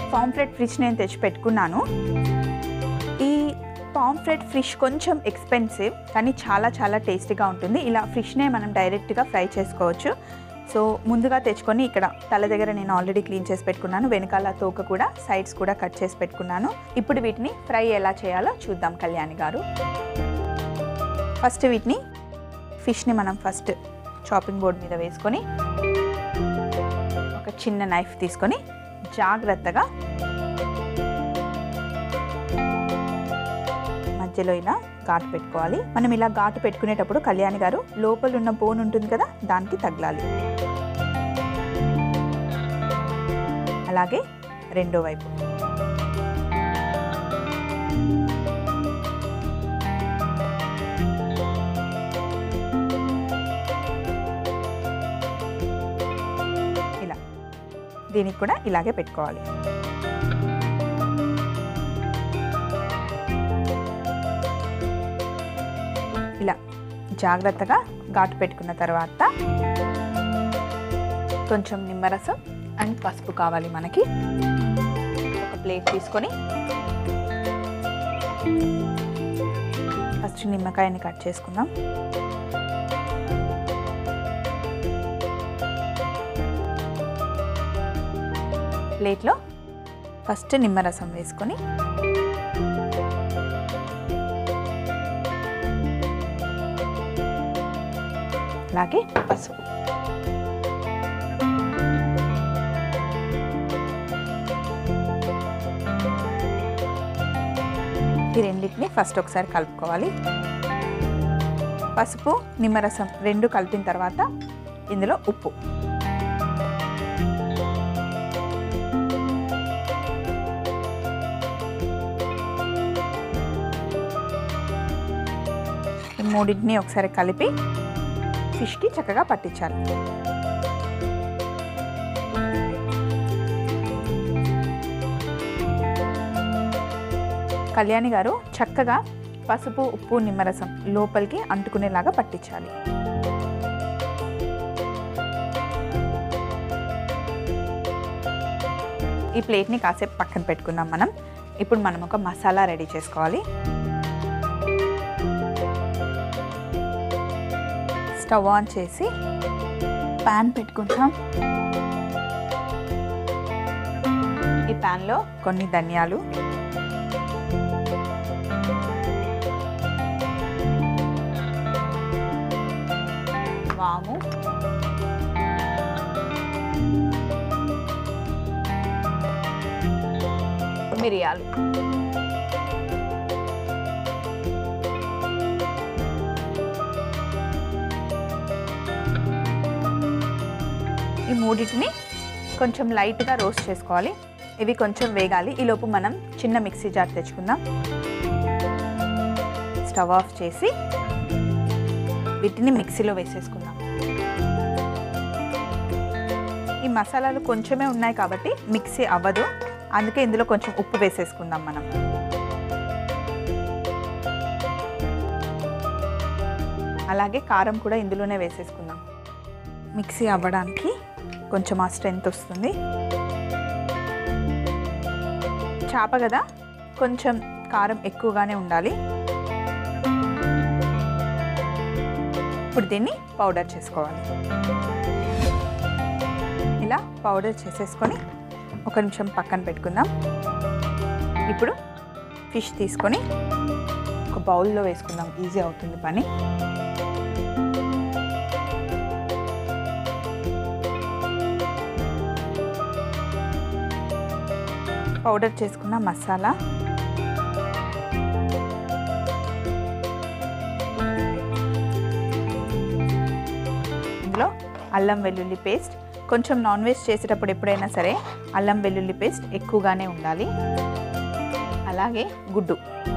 pomfret fish నేను తెచ్చి పెట్టుకున్నాను ఈ పాంఫ్రెట్ ఫిష్ కొంచెం ఎక్స్పెన్సివ్ కానీ చాలా చాలా టేస్టీగా ఉంటుంది ఇలా ఫిష్నే మనం డైరెక్ట్గా ఫ్రై చేసుకోవచ్చు సో ముందుగా తెచ్చుకొని ఇక్కడ తల దగ్గర నేను ఆల్రెడీ క్లీన్ చేసి పెట్టుకున్నాను వెనకాల తోక కూడా సైడ్స్ కూడా కట్ చేసి పెట్టుకున్నాను ఇప్పుడు వీటిని ఫ్రై ఎలా చేయాలో చూద్దాం కళ్యాణి గారు ఫస్ట్ వీటిని ఫిష్ని మనం ఫస్ట్ చాపింగ్ బోర్డ్ మీద వేసుకొని ఒక చిన్న నైఫ్ తీసుకొని జాగ్రత్తగా మధ్యలో ఇలా ఘాటు పెట్టుకోవాలి మనం ఇలా ఘాటు పెట్టుకునేటప్పుడు కళ్యాణి గారు లోపల ఉన్న బోన్ ఉంటుంది కదా దానికి తగలాలి అలాగే రెండో వైపు ఇలా దీనికి కూడా ఇలాగే పెట్టుకోవాలి ఇలా జాగ్రత్తగా ఘాటు పెట్టుకున్న తర్వాత కొంచెం నిమ్మరసం అండ్ పసుపు కావాలి మనకి ఒక ప్లేట్ తీసుకొని ఫస్ట్ నిమ్మకాయని కట్ చేసుకుందాం ప్లేట్లో ఫస్ట్ నిమ్మరసం వేసుకొని అలాగే పసుపు ఈ రెండింటిని ఫస్ట్ ఒకసారి కలుపుకోవాలి పసుపు నిమ్మరసం రెండు కలిపిన తర్వాత ఇందులో ఉప్పు ఈ మూడింటిని ఒకసారి కలిపి ఫిష్కి చక్కగా పట్టించాలి కళ్యాణి గారు చక్కగా పసుపు ఉప్పు నిమ్మరసం లోపలికి అంటుకునేలాగా పట్టించాలి ఈ ప్లేట్ని కాసేపు పక్కన పెట్టుకుందాం మనం ఇప్పుడు మనం ఒక మసాలా రెడీ చేసుకోవాలి స్టవ్ ఆన్ చేసి ప్యాన్ పెట్టుకుంటాం ఈ ప్యాన్లో కొన్ని ధనియాలు వాము మిరియాలు ఈ మూడింటిని కొంచెం లైట్గా రోస్ట్ చేసుకోవాలి ఇవి కొంచెం వేగాలి ఈలోపు మనం చిన్న మిక్సీ జార్ తెచ్చుకుందాం స్టవ్ ఆఫ్ చేసి వీటిని మిక్సీలో వేసేసుకుందాం ఈ మసాలాలు కొంచెమే ఉన్నాయి కాబట్టి మిక్సీ అవ్వదు అందుకే ఇందులో కొంచెం ఉప్పు వేసేసుకుందాం మనం అలాగే కారం కూడా ఇందులోనే వేసేసుకుందాం మిక్సీ అవ్వడానికి కొంచెం ఆ స్ట్రెంత్ వస్తుంది చేప కదా కొంచెం కారం ఎక్కువగానే ఉండాలి ఇప్పుడు దీన్ని పౌడర్ చేసుకోవాలి ఇలా పౌడర్ చేసేసుకొని ఒక నిమిషం పక్కన పెట్టుకుందాం ఇప్పుడు ఫిష్ తీసుకొని ఒక బౌల్లో వేసుకుందాం ఈజీ అవుతుంది పని పౌడర్ చేసుకున్న మసాలా ఇందులో అల్లం వెల్లుల్లి పేస్ట్ కొంచెం నాన్ వెజ్ చేసేటప్పుడు ఎప్పుడైనా సరే అల్లం వెల్లుల్లి పేస్ట్ ఎక్కువగానే ఉండాలి అలాగే గుడ్డు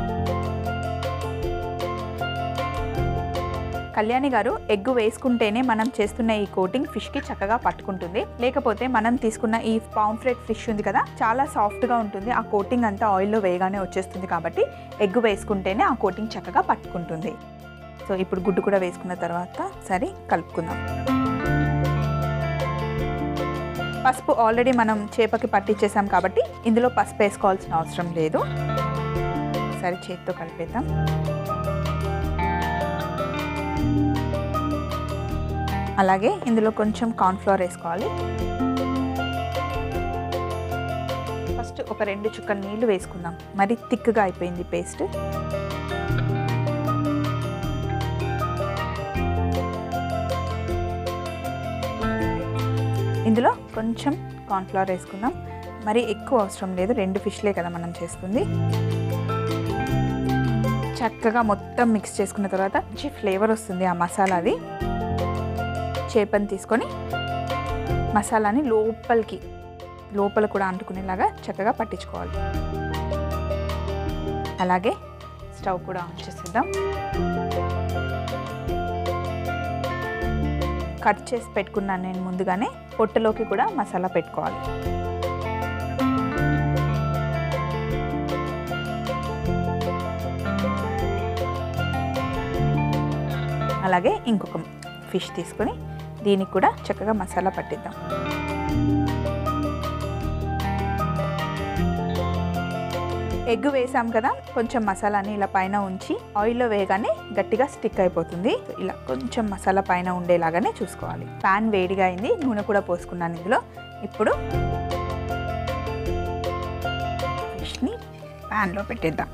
కళ్యాణి గారు ఎగ్ వేసుకుంటేనే మనం చేస్తున్న ఈ కోటింగ్ ఫిష్కి చక్కగా పట్టుకుంటుంది లేకపోతే మనం తీసుకున్న ఈ పాంఫ్రెట్ ఫిష్ ఉంది కదా చాలా సాఫ్ట్గా ఉంటుంది ఆ కోటింగ్ అంతా ఆయిల్లో వేయగానే వచ్చేస్తుంది కాబట్టి ఎగ్ వేసుకుంటేనే ఆ కోటింగ్ చక్కగా పట్టుకుంటుంది సో ఇప్పుడు గుడ్డు కూడా వేసుకున్న తర్వాత సరే కలుపుకుందాం పసుపు ఆల్రెడీ మనం చేపకి పట్టించేసాం కాబట్టి ఇందులో పసుపు వేసుకోవాల్సిన అవసరం లేదు సరే చేతితో కలిపేద్దాం అలాగే ఇందులో కొంచెం కార్న్ఫ్లవర్ వేసుకోవాలి ఫస్ట్ ఒక రెండు చుక్కల నీళ్లు వేసుకుందాం మరి థిక్గా అయిపోయింది పేస్ట్ ఇందులో కొంచెం కార్న్ఫ్లవర్ వేసుకుందాం మరి ఎక్కువ అవసరం లేదు రెండు ఫిష్లే కదా మనం చేస్తుంది చక్కగా మొత్తం మిక్స్ చేసుకున్న తర్వాత మంచి ఫ్లేవర్ వస్తుంది ఆ మసాలాది చేపని తీసుకొని మసాలాని లోపలికి లోపల కూడా అంటుకునేలాగా చక్కగా పట్టించుకోవాలి అలాగే స్టవ్ కూడా ఆన్ చేసేద్దాం కట్ చేసి పెట్టుకున్నాను నేను ముందుగానే పొట్టలోకి కూడా మసాలా పెట్టుకోవాలి అలాగే ఇంకొక ఫిష్ తీసుకొని దీనికి కూడా చక్కగా మసాలా పట్టిద్దాం ఎగ్ వేసాం కదా కొంచెం మసాలాని ఇలా పైన ఉంచి ఆయిల్లో వేయగానే గట్టిగా స్టిక్ అయిపోతుంది ఇలా కొంచెం మసాలా పైన ఉండేలాగానే చూసుకోవాలి పాన్ వేడిగా అయింది నూనె కూడా పోసుకున్నాను ఇందులో ఇప్పుడు ఫిష్ని ప్యాన్లో పెట్టేద్దాం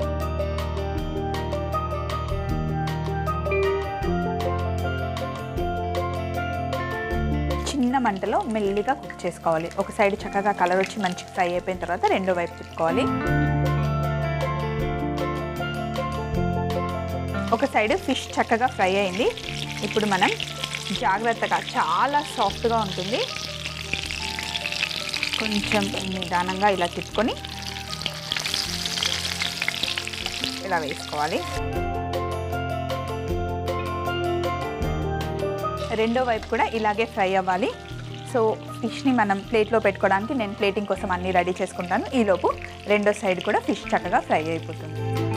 చిన్న మంటలో మెల్లిగా కుక్ చేసుకోవాలి ఒక సైడ్ చక్కగా కలర్ వచ్చి మంచి ఫ్రై అయిపోయిన తర్వాత రెండో వైపు తిప్పుకోవాలి ఒక సైడ్ ఫిష్ చక్కగా ఫ్రై అయింది ఇప్పుడు మనం జాగ్రత్తగా చాలా సాఫ్ట్గా ఉంటుంది కొంచెం నిదానంగా ఇలా తిప్పుకొని ఇలా వేసుకోవాలి రెండో వైపు కూడా ఇలాగే ఫ్రై అవ్వాలి సో ఫిష్ని మనం ప్లేట్లో పెట్టుకోవడానికి నేను ప్లేటింగ్ కోసం అన్నీ రెడీ చేసుకుంటాను ఈలోపు రెండో సైడ్ కూడా ఫిష్ చక్కగా ఫ్రై అయిపోతుంది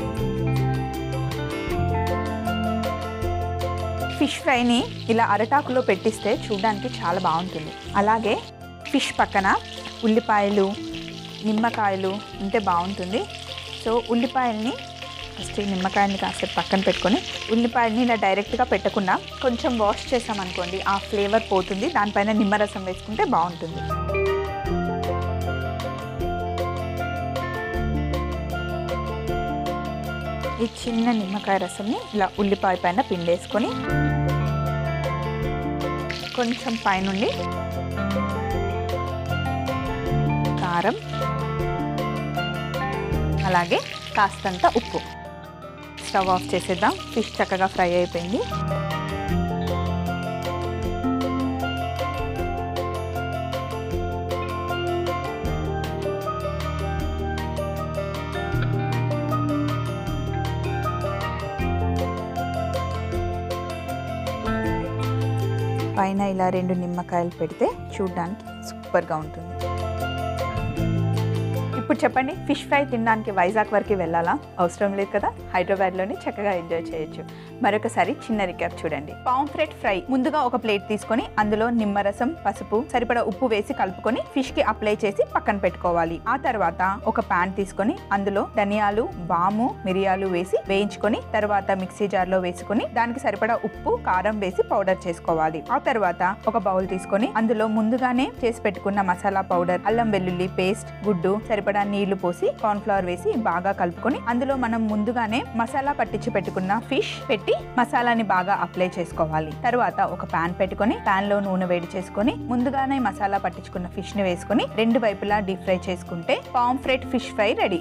ఫిష్ ఫ్రైని ఇలా అరటాకులో పెట్టిస్తే చూడడానికి చాలా బాగుంటుంది అలాగే ఫిష్ పక్కన ఉల్లిపాయలు నిమ్మకాయలు ఉంటే బాగుంటుంది సో ఉల్లిపాయల్ని ఫస్ట్ ఈ నిమ్మకాయని కాసేపు పక్కన పెట్టుకొని ఉల్లిపాయల్ని ఇలా డైరెక్ట్గా పెట్టకుండా కొంచెం వాష్ చేసామనుకోండి ఆ ఫ్లేవర్ పోతుంది దానిపైన నిమ్మరసం వేసుకుంటే బాగుంటుంది ఈ చిన్న నిమ్మకాయ రసంని ఇలా ఉల్లిపాయ పైన పిండేసుకొని కొంచెం పైనుండి కారం అలాగే కాస్తంత ఉప్పు స్టవ్ ఆఫ్ చేసేద్దాం ఫిష్ చక్కగా ఫ్రై అయిపోయింది పైన ఇలా రెండు నిమ్మకాయలు పెడితే చూడడానికి సూపర్గా ఉంటుంది ఇప్పుడు చెప్పండి ఫిష్ ఫ్రై తినడానికి వైజాగ్ వరకు వెళ్ళాలా అవసరం లేదు కదా హైదరాబాద్లోనే చక్కగా ఎంజాయ్ చేయొచ్చు మరొకసారి చిన్న రికాప్ చూడండి పాంఫ్రెట్ ఫ్రై ముందుగా ఒక ప్లేట్ తీసుకొని అందులో నిమ్మరసం పసుపు సరిపడా ఉప్పు వేసి కలుపుకొని ఫిష్ కి అప్లై చేసి పక్కన పెట్టుకోవాలి ఆ తర్వాత ఒక పాన్ తీసుకొని అందులో ధనియాలు బాము మిరియాలు వేసి వేయించుకొని తర్వాత మిక్సీ జార్ లో వేసుకొని దానికి సరిపడా ఉప్పు కారం వేసి పౌడర్ చేసుకోవాలి ఆ తర్వాత ఒక బౌల్ తీసుకొని అందులో ముందుగానే చేసి పెట్టుకున్న మసాలా పౌడర్ అల్లం వెల్లుల్లి పేస్ట్ గుడ్డు సరిపడా నీళ్లు పోసి కార్న్ ఫ్లవర్ వేసి బాగా కలుపుకొని అందులో మనం ముందుగానే మసాలా పట్టించి పెట్టుకున్న ఫిష్ పెట్టి మసాలాని బాగా అప్లై చేసుకోవాలి తర్వాత ఒక పాన్ పెట్టుకొని పాన్ లో నూనె వేడి చేసుకొని ముందుగానే మసాలా పట్టించుకున్న ఫిష్ ని వేసుకొని రెండు వైపులా డీప్ ఫ్రై చేసుకుంటే పాంఫ్రెట్ ఫిష్ ఫ్రై రెడీ